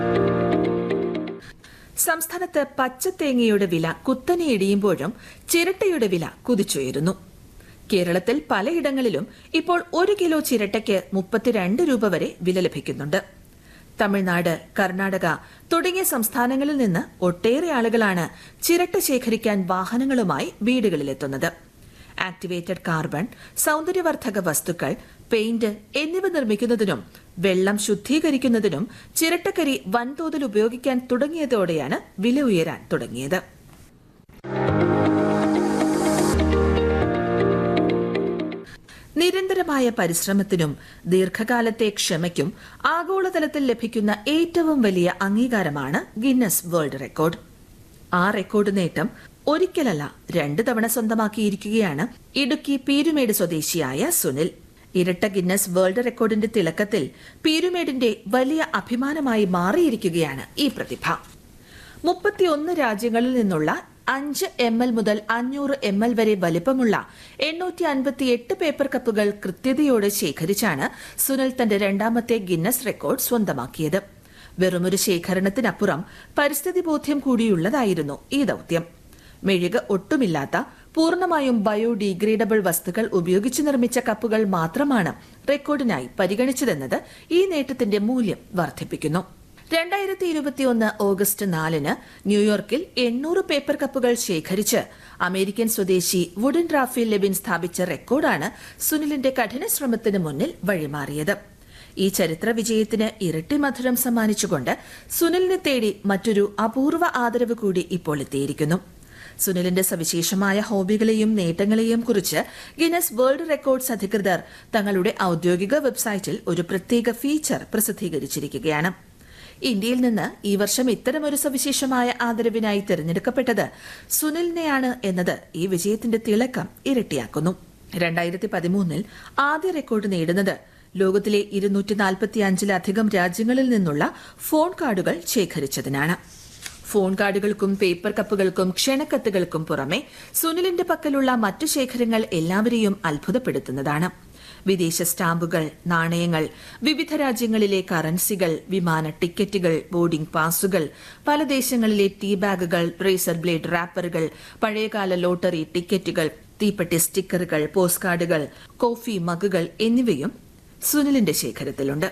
സംസ്ഥാനത്ത് പച്ചത്തേങ്ങയുടെ വില കുത്തനെ ഇടിയുമ്പോഴും ചിരട്ടയുടെ വില കുതിച്ചുയരുന്നു കേരളത്തിൽ പലയിടങ്ങളിലും ഇപ്പോൾ ഒരു കിലോ ചിരട്ടയ്ക്ക് മുപ്പത്തിരണ്ട് രൂപ വരെ വില ലഭിക്കുന്നുണ്ട് തമിഴ്നാട് കർണാടക തുടങ്ങിയ സംസ്ഥാനങ്ങളിൽ നിന്ന് ഒട്ടേറെ ആളുകളാണ് ചിരട്ട ശേഖരിക്കാൻ വാഹനങ്ങളുമായി വീടുകളിലെത്തുന്നത് ആക്ടിവേറ്റഡ് കാർബൺ സൗന്ദര്യവർദ്ധക വസ്തുക്കൾ പെയിന്റ് എന്നിവ നിർമ്മിക്കുന്നതിനും വെള്ളം ശുദ്ധീകരിക്കുന്നതിനും ചിരട്ടക്കരി വൻതോതിൽ ഉപയോഗിക്കാൻ തുടങ്ങിയതോടെയാണ് വില ഉയരാൻ തുടങ്ങിയത് നിരന്തരമായ പരിശ്രമത്തിനും ദീർഘകാലത്തെ ക്ഷമയ്ക്കും ആഗോളതലത്തിൽ ലഭിക്കുന്ന ഏറ്റവും വലിയ അംഗീകാരമാണ് ഗിന്നസ് വേൾഡ് റെക്കോർഡ് ആ റെക്കോർഡ് നേട്ടം ഒരിക്കലല്ല രണ്ടു തവണ സ്വന്തമാക്കിയിരിക്കുകയാണ് ഇടുക്കി പീരുമേട് സ്വദേശിയായ സുനിൽ ഇരട്ട ഗിന്നസ് വേൾഡ് റെക്കോർഡിന്റെ തിളക്കത്തിൽ പീരുമേടിന്റെ വലിയ അഭിമാനമായി മാറിയിരിക്കുകയാണ് ഈ പ്രതിഭ മുപ്പത്തിയൊന്ന് രാജ്യങ്ങളിൽ നിന്നുള്ള അഞ്ച് എം എൽ മുതൽ അഞ്ഞൂറ് എം എൽ വരെ വലിപ്പമുള്ള എണ്ണൂറ്റി അൻപത്തിയെട്ട് പേപ്പർ കപ്പുകൾ കൃത്യതയോടെ ശേഖരിച്ചാണ് സുനിൽ തന്റെ രണ്ടാമത്തെ ഗിന്നസ് റെക്കോർഡ് സ്വന്തമാക്കിയത് വെറുമൊരു ശേഖരണത്തിനപ്പുറം പരിസ്ഥിതി ബോധ്യം കൂടിയുള്ളതായിരുന്നു ഈ ദൌത്യം മെഴുക് ഒട്ടുമില്ലാത്ത പൂർണ്ണമായും ബയോഡീഗ്രേഡബിൾ വസ്തുക്കൾ ഉപയോഗിച്ച് നിർമ്മിച്ച കപ്പുകൾ മാത്രമാണ് റെക്കോർഡിനായി പരിഗണിച്ചതെന്നത് ഈ നേട്ടത്തിന്റെ മൂല്യം വർദ്ധിപ്പിക്കുന്നു രണ്ടായിരത്തി ഇരുപത്തിയൊന്ന് ഓഗസ്റ്റ് നാലിന് ന്യൂയോർക്കിൽ എണ്ണൂറ് പേപ്പർ കപ്പുകൾ ശേഖരിച്ച് അമേരിക്കൻ സ്വദേശി വുഡൻ റാഫേൽ ലെബിൻ സ്ഥാപിച്ച റെക്കോർഡാണ് സുനിലിന്റെ കഠിന ശ്രമത്തിന് മുന്നിൽ വഴിമാറിയത് ഈ ചരിത്ര വിജയത്തിന് ഇരട്ടി മധുരം സമ്മാനിച്ചുകൊണ്ട് സുനിലിനെ തേടി മറ്റൊരു അപൂർവ ആദരവ് കൂടി ഇപ്പോൾ എത്തിയിരിക്കുന്നു സുനിലിന്റെ സവിശേഷമായ ഹോബികളെയും നേട്ടങ്ങളെയും കുറിച്ച് ഗിനസ് വേൾഡ് റെക്കോർഡ്സ് അധികൃതർ തങ്ങളുടെ ഔദ്യോഗിക വെബ്സൈറ്റിൽ ഒരു പ്രത്യേക ഫീച്ചർ പ്രസിദ്ധീകരിച്ചിരിക്കുകയാണ് ഇന്ത്യയിൽ നിന്ന് ഈ വർഷം ഇത്തരമൊരു സവിശേഷമായ ആദരവിനായി തിരഞ്ഞെടുക്കപ്പെട്ടത് സുനിലിനെയാണ് എന്നത് ഈ വിജയത്തിന്റെ തിളക്കം ഇരട്ടിയാക്കുന്നു രണ്ടായിരത്തി പതിമൂന്നിൽ ആദ്യ റെക്കോർഡ് നേടുന്നത് ലോകത്തിലെ ഇരുന്നൂറ്റി നാൽപ്പത്തിയഞ്ചിലധികം രാജ്യങ്ങളിൽ നിന്നുള്ള ഫോൺ കാർഡുകൾ ശേഖരിച്ചതിനാണ് ഫോൺ കാർഡുകൾക്കും പേപ്പർ കപ്പുകൾക്കും ക്ഷണക്കത്തുകൾക്കും പുറമെ സുനിലിന്റെ പക്കലുള്ള മറ്റു ശേഖരങ്ങൾ എല്ലാവരെയും അത്ഭുതപ്പെടുത്തുന്നതാണ് വിദേശ സ്റ്റാമ്പുകൾ നാണയങ്ങൾ വിവിധ രാജ്യങ്ങളിലെ കറൻസികൾ വിമാന ടിക്കറ്റുകൾ ബോർഡിംഗ് പാസുകൾ പല ദേശങ്ങളിലെ ടീ ബാഗുകൾ റേസർ ബ്ലേഡ് റാപ്പറുകൾ പഴയകാല ലോട്ടറി ടിക്കറ്റുകൾ തീപ്പെട്ടി സ്റ്റിക്കറുകൾ പോസ്റ്റ് കാർഡുകൾ കോഫി മഗുകൾ എന്നിവയും സുനിലിന്റെ ശേഖരത്തിലുണ്ട്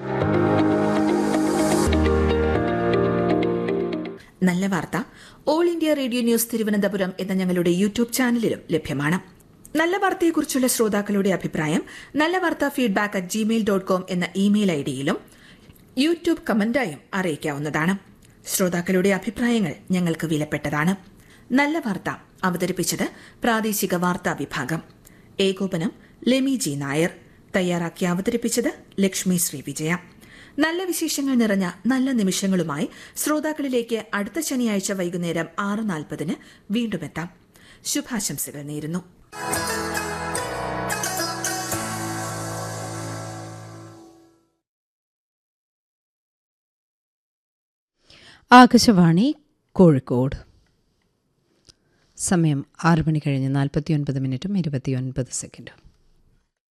നല്ല വാർത്ത All India Radio news Thiruvananthapuram എന്ന ഞങ്ങളുടെ യൂട്യൂബ് ചാനലിലും ലഭ്യമാണ് നല്ല വാർത്തയെക്കുറിച്ചുള്ള ശ്രോതാക്കളുടെ അഭിപ്രായം നല്ല വാർത്ത feedback at Gmail dot com എന്ന ഇമെയിൽ ഐ ഡിയിലും യൂട്യൂബ് കമന്റായും അറിയിക്കാവുന്നതാണ് ശ്രോതാക്കളുടെ അഭിപ്രായങ്ങൾ ഞങ്ങൾക്ക് വിലപ്പെട്ടതാണ് നല്ല വാർത്ത അവതരിപ്പിച്ചത് പ്രാദേശിക വാർത്താ വിഭാഗം ഏകോപനം ലെമി ജി നായർ തയ്യാറാക്കി അവതരിപ്പിച്ചത് ലക്ഷ്മി ശ്രീ വിജയ നല്ല വിശേഷങ്ങൾ നിറഞ്ഞ നല്ല നിമിഷങ്ങളുമായി ശ്രോതാക്കളിലേക്ക് അടുത്ത ശനിയാഴ്ച വൈകുന്നേരം ആറ് നാൽപ്പതിന് വീണ്ടും എത്താം ശുഭാശംസകൾ നേരുന്നു ആകാശവാണി കോഴിക്കോട് സമയം ആറ് മണി കഴിഞ്ഞ് നാൽപ്പത്തിയൊൻപത് മിനിറ്റും ഇരുപത്തിയൊൻപത് സെക്കൻഡും